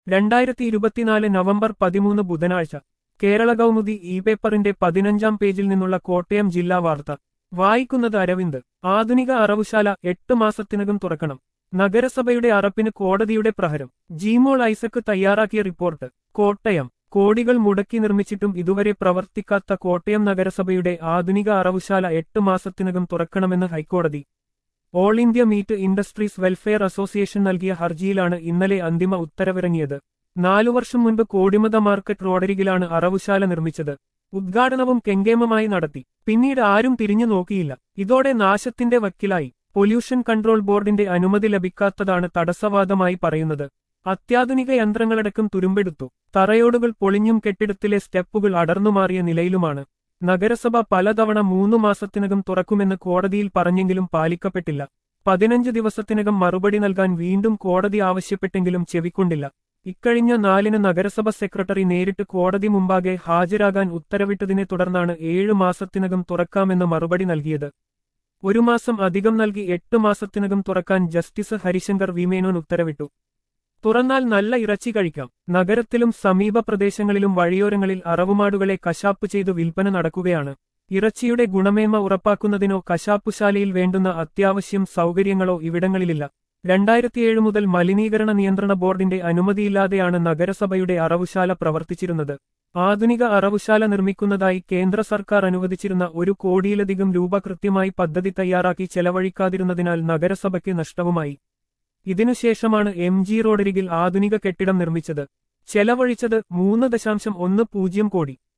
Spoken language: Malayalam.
രണ്ടായിരത്തി ഇരുപത്തിനാല് നവംബർ പതിമൂന്ന് ബുധനാഴ്ച കേരള കൗമുദി ഇ പേപ്പറിന്റെ പതിനഞ്ചാം പേജിൽ നിന്നുള്ള കോട്ടയം ജില്ലാ വാർത്ത വായിക്കുന്നത് അരവിന്ദ് ആധുനിക അറവുശാല എട്ട് മാസത്തിനകം തുറക്കണം നഗരസഭയുടെ അറപ്പിന് കോടതിയുടെ പ്രഹരം ജീമോൾ ഐസക്ക് തയ്യാറാക്കിയ റിപ്പോർട്ട് കോട്ടയം കോടികൾ മുടക്കി നിർമ്മിച്ചിട്ടും ഇതുവരെ പ്രവർത്തിക്കാത്ത കോട്ടയം നഗരസഭയുടെ ആധുനിക അറവുശാല എട്ട് മാസത്തിനകം തുറക്കണമെന്ന് ഹൈക്കോടതി All India meat industries welfare association നൽകിയ ഹർജിയിലാണ് ഇന്നലെ അന്തിമ ഉത്തരവിറങ്ങിയത് നാലു വർഷം മുൻപ് കോടിമത മാർക്കറ്റ് റോഡരികിലാണ് അറവുശാല നിർമ്മിച്ചത് ഉദ്ഘാടനവും കെങ്കേമമായി നടത്തി പിന്നീട് ആരും തിരിഞ്ഞു നോക്കിയില്ല ഇതോടെ നാശത്തിന്റെ വക്കിലായി പൊല്യൂഷൻ കൺട്രോൾ ബോർഡിന്റെ അനുമതി ലഭിക്കാത്തതാണ് തടസ്സവാദമായി പറയുന്നത് അത്യാധുനിക യന്ത്രങ്ങളടക്കം തുരുമ്പെടുത്തു തറയോടുകൾ പൊളിഞ്ഞും കെട്ടിടത്തിലെ സ്റ്റെപ്പുകൾ അടർന്നുമാറിയ നിലയിലുമാണ് നഗരസഭ പലതവണ മൂന്നു മാസത്തിനകം തുറക്കുമെന്ന് കോടതിയിൽ പറഞ്ഞെങ്കിലും പാലിക്കപ്പെട്ടില്ല പതിനഞ്ച് ദിവസത്തിനകം മറുപടി നൽകാൻ വീണ്ടും കോടതി ആവശ്യപ്പെട്ടെങ്കിലും ചെവിക്കൊണ്ടില്ല ഇക്കഴിഞ്ഞ നാലിന് നഗരസഭ സെക്രട്ടറി നേരിട്ട് കോടതി മുമ്പാകെ ഹാജരാകാൻ ഉത്തരവിട്ടതിനെ തുടർന്നാണ് ഏഴു മാസത്തിനകം തുറക്കാമെന്ന് മറുപടി നൽകിയത് ഒരു മാസം അധികം നൽകി എട്ട് മാസത്തിനകം തുറക്കാൻ ജസ്റ്റിസ് ഹരിശങ്കർ വിമേനോൻ ഉത്തരവിട്ടു തുറന്നാൽ നല്ല ഇറച്ചി കഴിക്കാം നഗരത്തിലും സമീപ പ്രദേശങ്ങളിലും വഴിയോരങ്ങളിൽ അറവുമാടുകളെ കശാപ്പ് ചെയ്തു വിൽപ്പന നടക്കുകയാണ് ഇറച്ചിയുടെ ഗുണമേന്മ ഉറപ്പാക്കുന്നതിനോ കശാപ്പുശാലയിൽ വേണ്ടുന്ന അത്യാവശ്യം സൗകര്യങ്ങളോ ഇവിടങ്ങളിലില്ല രണ്ടായിരത്തിയേഴ് മുതൽ മലിനീകരണ നിയന്ത്രണ ബോർഡിന്റെ അനുമതിയില്ലാതെയാണ് നഗരസഭയുടെ അറവുശാല പ്രവർത്തിച്ചിരുന്നത് ആധുനിക അറവുശാല നിർമ്മിക്കുന്നതായി കേന്ദ്ര സർക്കാർ അനുവദിച്ചിരുന്ന ഒരു കോടിയിലധികം രൂപ കൃത്യമായി പദ്ധതി തയ്യാറാക്കി ചെലവഴിക്കാതിരുന്നതിനാൽ നഗരസഭയ്ക്ക് നഷ്ടവുമായി ഇതിനുശേഷമാണ് എം ജി റോഡരികിൽ ആധുനിക കെട്ടിടം നിർമ്മിച്ചത് ചെലവഴിച്ചത് മൂന്ന് ദശാംശം ഒന്ന് പൂജ്യം കോടി